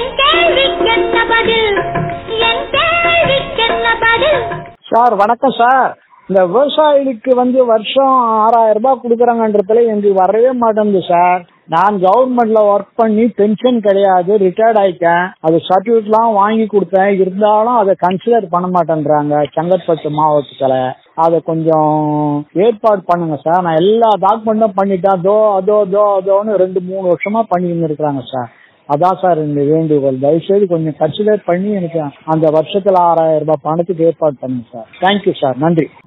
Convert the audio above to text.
என் கேள்விக்கென்ன பதில் என் கேள்விக்கென்ன பதில் சார் வணக்கம் சார் இந்த விவசாயிகளுக்கு வந்து வருஷம் ஆறாயிரம் ரூபாய் கொடுக்குறாங்கன்றதுல எனக்கு வரவே மாட்டேங்குது சார் நான் கவர்மெண்ட்ல ஒர்க் பண்ணி பென்ஷன் கிடையாது ரிட்டையர்ட் ஆயிட்டேன் அது சர்டிபிகேட்லாம் வாங்கி கொடுத்தேன் இருந்தாலும் அதை கன்சிடர் பண்ண மாட்டேன்றாங்க செங்கற்பட்டு மாவட்டத்துல அதை கொஞ்சம் ஏற்பாடு பண்ணுங்க சார் நான் எல்லா டாக்குமெண்ட்டும் பண்ணிட்டேன் அதோ அதோ அதோ அதோன்னு ரெண்டு மூணு வருஷமா பண்ணிட்டு இருக்கிறாங்க சார் அதான் சார் இந்த வேண்டுகோள் தயவுசெய்து கொஞ்சம் கன்சிடர் பண்ணி எனக்கு அந்த வருஷத்துல ஆறாயிரம் ரூபாய் பணத்துக்கு ஏற்பாடு பண்ணுங்க சார் தேங்க்யூ சார் நன்றி